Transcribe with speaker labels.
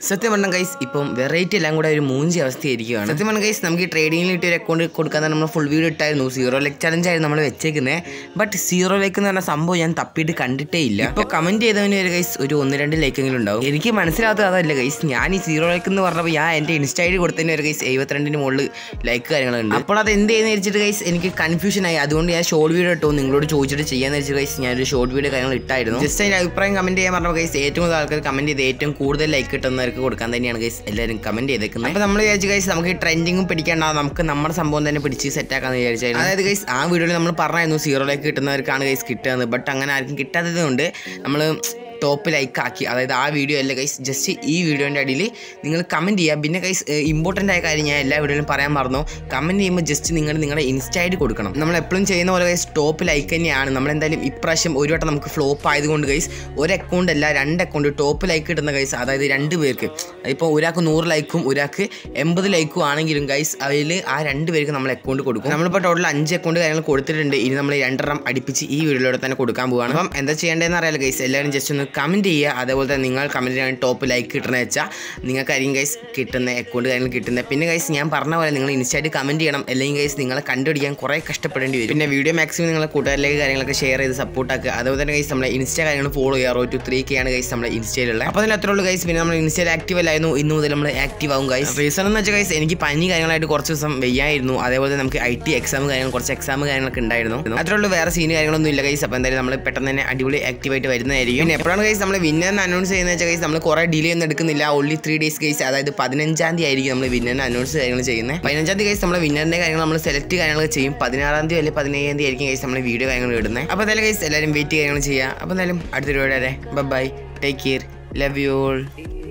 Speaker 1: സത്യം പറഞ്ഞ ഗൈസ് ഇപ്പം വെറൈറ്റി എല്ലാം കൂടെ ഒരു മൂഞ്ചി അവസ്ഥയായിരിക്കുകയാണ് സത്യം പറഞ്ഞ ഗൈസ് നമുക്ക് ഈ ട്രേഡിങ്ങിൽ ഇട്ട് ഒരു അക്കൗണ്ട് കൊടുക്കാൻ തന്നെ നമ്മൾ ഫുൾ വീഡിയോ ഇട്ടായിരുന്നു സീറോ ലെക്ക് ചലഞ്ച് ആയിരുന്നു നമ്മൾ വെച്ചേക്കുന്നത് ബട്ട് സീറോ ലെക്ക് എന്ന് പറഞ്ഞ സംഭവം ഞാൻ തപ്പിയിട്ട് കണ്ടിട്ടേ ഇല്ല ഇപ്പോൾ കമന്റ് ചെയ്തവന് ഒരു ഗൈസ് ഒരു ഒന്ന് രണ്ട് ലൈക്കെങ്കിലും ഉണ്ടാവും എനിക്ക് മനസ്സിലാകാത്ത അതല്ല ഗൈസ് ഞാൻ ഈ സീറോ ലെക്ക് എന്ന് പറഞ്ഞപ്പോൾ ഞാൻ എൻ്റെ ഇൻസ്റ്റ ഐ ഡി കൊടുത്തതിന് ഒരു ഗൈസ് എഴുപത്തിരണ്ടിന് മുകളിൽ ലൈക്ക് കാര്യങ്ങളുണ്ട് അപ്പോൾ അത് എന്ത് ചെയ്യുന്ന വെച്ചിട്ട് ഗൈസ് എനിക്ക് കൺഫ്യൂഷൻ ആയി അതുകൊണ്ട് ഞാൻ ഷോർട്ട് വീഡിയോ ഇട്ടു നിങ്ങളോട് ചോദിച്ചിട്ട് ചെയ്യാന്ന് വെച്ചിട്ട് ഗൈസ് ഞാനൊരു ഷോർട്ട് വീഡിയോ കാര്യങ്ങൾ ഇട്ടായിരുന്നു ജസ്റ്റ് അതിൻ്റെ അഭിപ്രായം കമന്റ് ചെയ്യാൻ പറഞ്ഞപ്പോൾ ഗൈസ് ഏറ്റവും കൂടുതൽ ആൾക്കാർ കമന്റ് ചെയ്ത് ഏറ്റവും കൂടുതൽ ലൈക്ക് കിട്ടുന്നവർക്ക് കൊടുക്കാൻ തന്നെയാണ് ഗൈസ് എല്ലാവരും കമന്റ് ചെയ്തേക്കുന്നത് അപ്പോൾ നമ്മൾ വിചാരിച്ചു ഗൈസ് നമുക്ക് ഈ ട്രെൻഡിങ്ങും പിടിക്കേണ്ട നമുക്ക് നമ്മുടെ സംഭവം തന്നെ പിടിച്ച് സെറ്റ് ആക്കാന്ന് വിചാരിച്ചായിരുന്നു അതായത് ഗൈസ് ആ വീഡിയോയിൽ നമ്മൾ പറഞ്ഞായിരുന്നു സീറോയിലേക്ക് കിട്ടുന്നവർക്കാണ് ഗൈസ് കിട്ടുന്നത് ബട്ട് അങ്ങനെ ആർക്കും കിട്ടാത്തത് കൊണ്ട് നമ്മൾ ടോപ്പ് ലൈക്ക് ആക്കി അതായത് ആ വീഡിയോ അല്ല ഗൈസ് ജസ്റ്റ് ഈ വീഡിയോൻ്റെ അടിയിൽ നിങ്ങൾ കമൻറ്റ് ചെയ്യുക പിന്നെ ഗൈസ് ഇമ്പോർട്ടൻ്റ് ആയ കാര്യം ഞാൻ എല്ലാ വീഡിയോയിലും പറയാൻ മറന്നു കമൻറ്റ് ചെയ്യുമ്പോൾ ജസ്റ്റ് നിങ്ങൾ നിങ്ങളുടെ ഇൻസ്റ്റ ഐ ഡി കൊടുക്കണം നമ്മൾ എപ്പോഴും ചെയ്യുന്ന പോലെ ഗൈസ് ടോപ്പ് ലൈക്ക് തന്നെയാണ് നമ്മളെന്തായാലും ഇപ്രാവശ്യം ഒരു വട്ടം നമുക്ക് ഫ്ലോപ്പ് ആയതുകൊണ്ട് ഗൈസ് ഒരു അക്കൗണ്ട് അല്ല രണ്ട് അക്കൗണ്ട് ടോപ്പ് ലൈക്ക് കിട്ടുന്ന ഗൈസ് അതായത് രണ്ട് പേർക്ക് ഇപ്പോൾ ഒരാൾക്ക് നൂറ് ലൈക്കും ഒരാൾക്ക് എൺപത് ലൈക്കും ആണെങ്കിലും ഗൈസ് അതിൽ ആ രണ്ട് പേർക്ക് നമ്മൾ അക്കൗണ്ട് കൊടുക്കും നമ്മളിപ്പോൾ ടോട്ടൽ അഞ്ച് അക്കൗണ്ട് കാര്യങ്ങൾ കൊടുത്തിട്ടുണ്ട് ഇനി നമ്മൾ രണ്ടെണ്ണം അടുപ്പിച്ച് ഈ വീഡിയോയിലൂടെ തന്നെ കൊടുക്കാൻ പോവുകയാണ് അപ്പം എന്താ ചെയ്യേണ്ടതെന്ന് അറിയാലോ ഗൈസ് എല്ലാവരും ജസ്റ്റ് ഒന്ന് കമൻറ്റ് ചെയ്യുക അതേപോലെ തന്നെ നിങ്ങൾ കമൻറ്റ് ചെയ്യാൻ ടോപ്പ് ലൈക്ക് കിട്ടണമെന്ന് വെച്ചാൽ നിങ്ങൾക്കായിരിക്കും ഗൈസ് കിട്ടുന്ന അക്കൗണ്ട് കാര്യങ്ങൾ കിട്ടുന്നത് പിന്നെ ഗൈസ് ഞാൻ പറഞ്ഞ പോലെ നിങ്ങൾ ഇൻസ്റ്റയായിട്ട് കമൻറ്റ് ചെയ്യണം അല്ലെങ്കിൽ ഗൈസ് നിങ്ങളെ കണ്ടുപിടിക്കാൻ കുറേ കഷ്ടപ്പെടേണ്ടി വരും പിന്നെ വീഡിയോ മാക്സിമം നിങ്ങളെ കൂട്ടുകാരിലേക്ക് കാര്യങ്ങളൊക്കെ ഷെയർ ചെയ്ത് സപ്പോർട്ടാക്കുക അതുപോലെ തന്നെ ഗൈസ് നമ്മളെ ഇൻസ്റ്റ കാര്യങ്ങൾ ഫോളോ ചെയ്യുക റോ ടു ത്രീ കെ ആണ് ഗൈസ് നമ്മുടെ ഇൻസ്റ്റയിലുള്ള അപ്പോൾ അതിന് അത്രേ ഉള്ളൂ ഗൈസ് പിന്നെ നമ്മൾ ഇൻസ്റ്റയിൽ ആക്റ്റീവ് അല്ലായിരുന്നു ഇന്ന് മുതൽ നമ്മൾ ആക്റ്റീവ് ആവും ഗൈസ് റീസൺ എന്ന് വെച്ചാൽ ഗൈസ് എനിക്ക് പനി കാര്യങ്ങളായിട്ട് കുറച്ച് ദിവസം വെയ്യായിരുന്നു അതേപോലെ നമുക്ക് ഐ ടി എക്സാം കാര്യങ്ങൾ കുറച്ച് എക്സാം കാര്യങ്ങളൊക്കെ ഉണ്ടായിരുന്നു അത്രേ ഉള്ളൂ വേറെ സീന് കാര്യങ്ങളൊന്നും ഇല്ല ഗൈസ് അപ്പോൾ എന്തായാലും നമ്മൾ പെട്ടെന്ന് തന്നെ അടിപൊളി ആക്റ്റീവായിട്ട് വരുന്നതായിരിക്കും പിന്നെ എപ്പോഴാണ് ഗൈസ് നമ്മൾ വിന്നറിന് അനൗൺസ് ചെയ്യുന്നത് വെച്ചാൽ ഗൈസ് നമ്മൾ കുറേ ഡിലേ ഒന്നും എടുക്കുന്നില്ല ഓൺലി ത്രീ ഡേയ്സ് ഗൈസ് അതായത് പതിനഞ്ചാം തീയതി ആയിരിക്കും നമ്മൾ വിന്നറിന് അനൗൺസ് കാര്യങ്ങൾ ചെയ്യുന്നത് പതിനഞ്ചാം തീയതി ഗൈസ് നമ്മൾ വിന്നറിൻ്റെ കാര്യങ്ങൾ നമ്മൾ സെലക്ട് കാര്യങ്ങളൊക്കെ ചെയ്യും പതിനാറാം തീയതി അല്ലെങ്കിൽ പതിനേഴാം തീയതി ആയിരിക്കും ഗൈസ് നമ്മൾ വീഡിയോ കാര്യങ്ങൾ ഇടുന്നത് അപ്പോൾ എന്തായാലും ഗൈസ് എല്ലാവരും വെയിറ്റ് കാര്യങ്ങൾ ചെയ്യുക അപ്പോൾ എന്തായാലും അടുത്തൊരു വീഡിയോ വരെ bye take care love you all